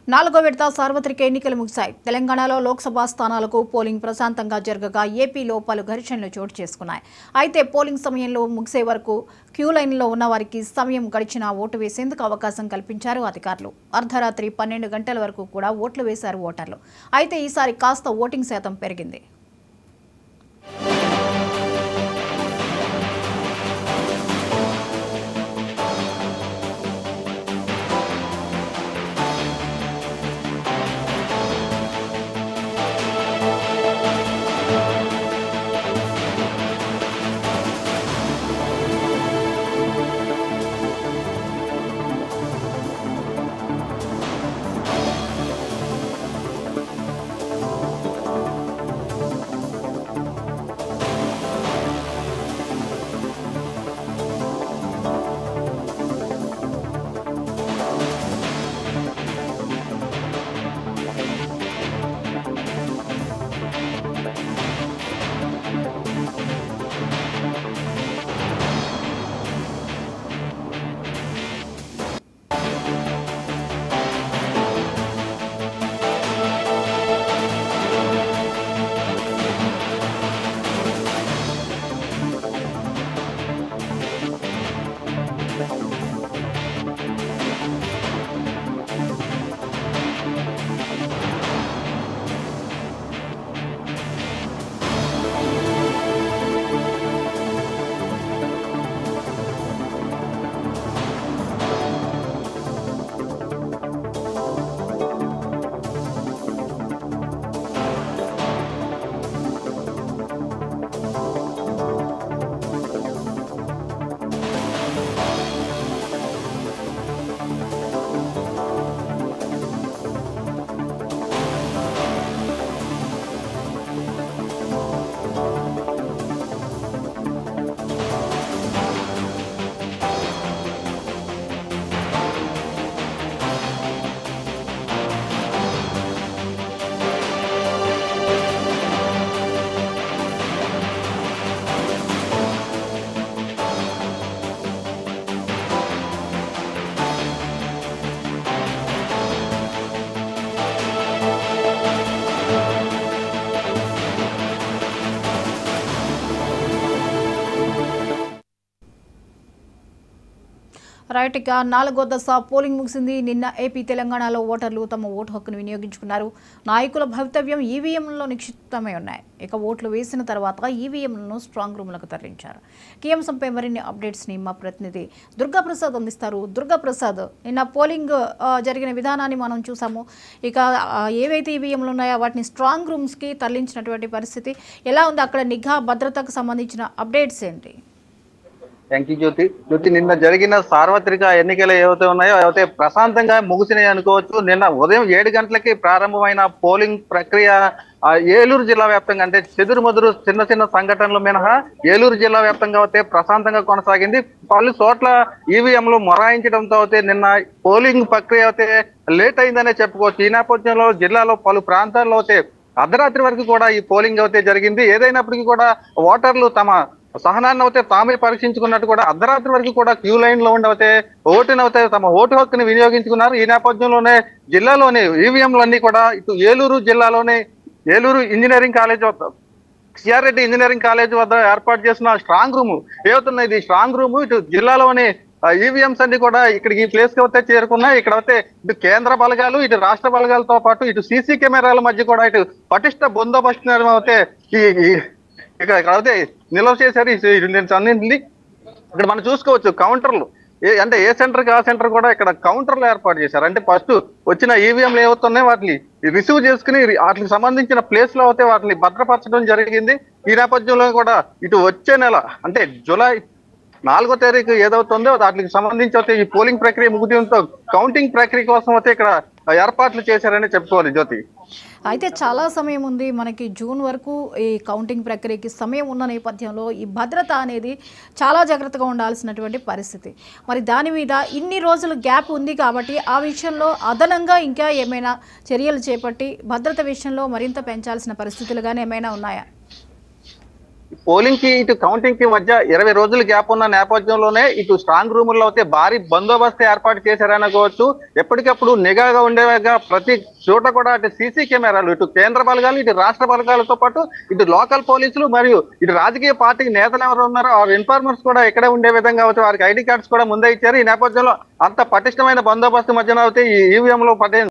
నాలుగో విడత సార్వత్రిక ఎన్నికలు ముగిశాయి తెలంగాణలో లోక్సభ స్థానాలకు పోలింగ్ ప్రశాంతంగా జరగగా ఏపీలో పలు ఘర్షణలు చోటు చేసుకున్నాయి అయితే పోలింగ్ సమయంలో ముగిసే వరకు క్యూ లైన్లో ఉన్న వారికి సమయం గడిచినా ఓటు వేసేందుకు అవకాశం కల్పించారు అధికారులు అర్ధరాత్రి పన్నెండు గంటల వరకు కూడా ఓట్లు వేశారు ఓటర్లు అయితే ఈసారి కాస్త ఓటింగ్ శాతం పెరిగింది రైట్ ఇక నాలుగో దశ పోలింగ్ ముగిసింది నిన్న ఏపీ తెలంగాణలో ఓటర్లు తమ ఓటు హక్కును వినియోగించుకున్నారు నాయకుల భవితవ్యం ఈవీఎంలలో నిక్షిప్తమై ఉన్నాయి ఇక ఓట్లు వేసిన తర్వాత ఈవీఎంలను స్ట్రాంగ్ రూమ్లకు తరలించారు ఈ అంశంపై మరిన్ని అప్డేట్స్ని మా ప్రతినిధి దుర్గాప్రసాద్ అందిస్తారు దుర్గాప్రసాద్ నిన్న పోలింగ్ ఆ, జరిగిన విధానాన్ని మనం చూసాము ఇక ఆ, ఏవైతే ఈవీఎంలు ఉన్నాయో వాటిని స్ట్రాంగ్ రూమ్స్కి తరలించినటువంటి పరిస్థితి ఎలా ఉంది అక్కడ నిఘా భద్రతకు సంబంధించిన అప్డేట్స్ ఏంటి థ్యాంక్ యూ జ్యోతి జ్యోతి నిన్న జరిగిన సార్వత్రిక ఎన్నికలు ఏవైతే ఉన్నాయో అవైతే ప్రశాంతంగా ముగిసినాయి అనుకోవచ్చు నిన్న ఉదయం ఏడు గంటలకి ప్రారంభమైన పోలింగ్ ప్రక్రియ ఆ, ఏలూరు జిల్లా వ్యాప్తంగా అంటే చెదురు మదురు చిన్న చిన్న సంఘటనలు మినహా ఏలూరు జిల్లా వ్యాప్తంగా అయితే ప్రశాంతంగా కొనసాగింది పలు చోట్ల ఈవీఎంలు మొరాయించడంతో అయితే నిన్న పోలింగ్ ప్రక్రియ అయితే లేట్ అయిందనే చెప్పుకోవచ్చు ఈ నేపథ్యంలో జిల్లాలో పలు ప్రాంతాల్లో అయితే అర్ధరాత్రి వరకు కూడా ఈ పోలింగ్ అయితే జరిగింది ఏదైనప్పటికీ కూడా ఓటర్లు తమ సహనాన్ని అయితే తామే పరీక్షించుకున్నట్టు కూడా అర్ధరాత్రి వరకు కూడా క్యూ లైన్ లో ఉండవతే ఓటును అయితే తమ ఓటు హక్కుని వినియోగించుకున్నారు ఈ నేపథ్యంలోనే జిల్లాలోని ఈవీఎంలన్నీ కూడా ఇటు ఏలూరు జిల్లాలోని ఏలూరు ఇంజనీరింగ్ కాలేజ్ వద్ద సిఆర్ రెడ్డి ఇంజనీరింగ్ కాలేజ్ వద్ద ఏర్పాటు చేసిన స్ట్రాంగ్ రూమ్ ఏవుతున్నాయి ఇది స్ట్రాంగ్ రూమ్ ఇటు జిల్లాలోని ఈవీఎంస్ అన్ని కూడా ఇక్కడికి ఈ ప్లేస్ కి అయితే చేరుకున్నాయి ఇక్కడ అయితే ఇటు కేంద్ర బలగాలు ఇటు రాష్ట్ర బలగాలతో పాటు ఇటు సీసీ కెమెరాల మధ్య కూడా ఇటు పటిష్ట బందోబస్తు నడుమ అయితే ఈ ఈ- ఇక్కడ ఇక్కడ అయితే నిల్వ చేశారు ఈ- ఈ నేను చదివింది ఇక్కడ మనం చూసుకోవచ్చు కౌంటర్లు ఏ అంటే ఏ సెంటర్ కి ఆ సెంటర్ కూడా ఇక్కడ కౌంటర్లు ఏర్పాటు చేశారు అంటే ఫస్ట్ వచ్చిన ఈవీఎంలు ఏవవుతున్నాయి వాటిని రిసీవ్ చేసుకుని రి- వాటికి సంబంధించిన ప్లేస్ లో అయితే వాటిని భద్రపరచడం జరిగింది ఈ నేపథ్యంలో కూడా ఇటు వచ్చే నెల అంటే జూలై నాలుగో తారీఖు ఏదవుతుందో వాటికి సంబంధించి అయితే ఈ పోలింగ్ ప్రక్రియ ముగియడంతో కౌంటింగ్ ప్రక్రియ కోసం అయితే ఇక్కడ ఏర్పాట్లు చేశారని చెప్పుకోవాలి జ్యోతి అయితే చాలా సమయం ఉంది మనకి జూన్ వరకు ఈ కౌంటింగ్ ప్రక్రియకి సమయం ఉన్న నేపథ్యంలో ఈ భద్రత అనేది చాలా జాగ్రత్తగా ఉండాల్సినటువంటి పరిస్థితి మరి దాని మీద ఇన్ని రోజులు గ్యాప్ ఉంది కాబట్టి ఆ విషయంలో అదనంగా ఇంకా ఏమైనా చర్యలు చేపట్టి భద్రత విషయంలో మరింత పెంచాల్సిన పరిస్థితులు కానీ ఏమైనా ఉన్నాయా పోలింగ్ కి ఇటు కౌంటింగ్ కి మధ్య ఇరవై రోజులు గ్యాప్ ఉన్న నేపథ్యంలోనే ఇటు స్ట్రాంగ్ రూముల్లో అయితే భారీ బందోబస్తు ఏర్పాటు చేశారనుకోవచ్చు ఎప్పటికప్పుడు నిఘాగా ఉండేవిగా ప్రతి చోట కూడా అటు సీసీ కెమెరాలు ఇటు కేంద్ర బలగాలు ఇటు రాష్ట్ర బలగాలతో పాటు ఇటు లోకల్ పోలీసులు మరియు ఇటు రాజకీయ పార్టీ నేతలు ఎవరు ఉన్నారో ఆ ఇన్ఫార్మర్స్ కూడా ఇక్కడే ఉండే విధంగా అవుతాయి వారికి ఐడి కార్డ్స్ కూడా ముందే ఇచ్చారు ఈ నేపథ్యంలో అంత పటిష్టమైన బందోబస్తు మధ్యన అయితే ఈ ఈవీఎం లో పడే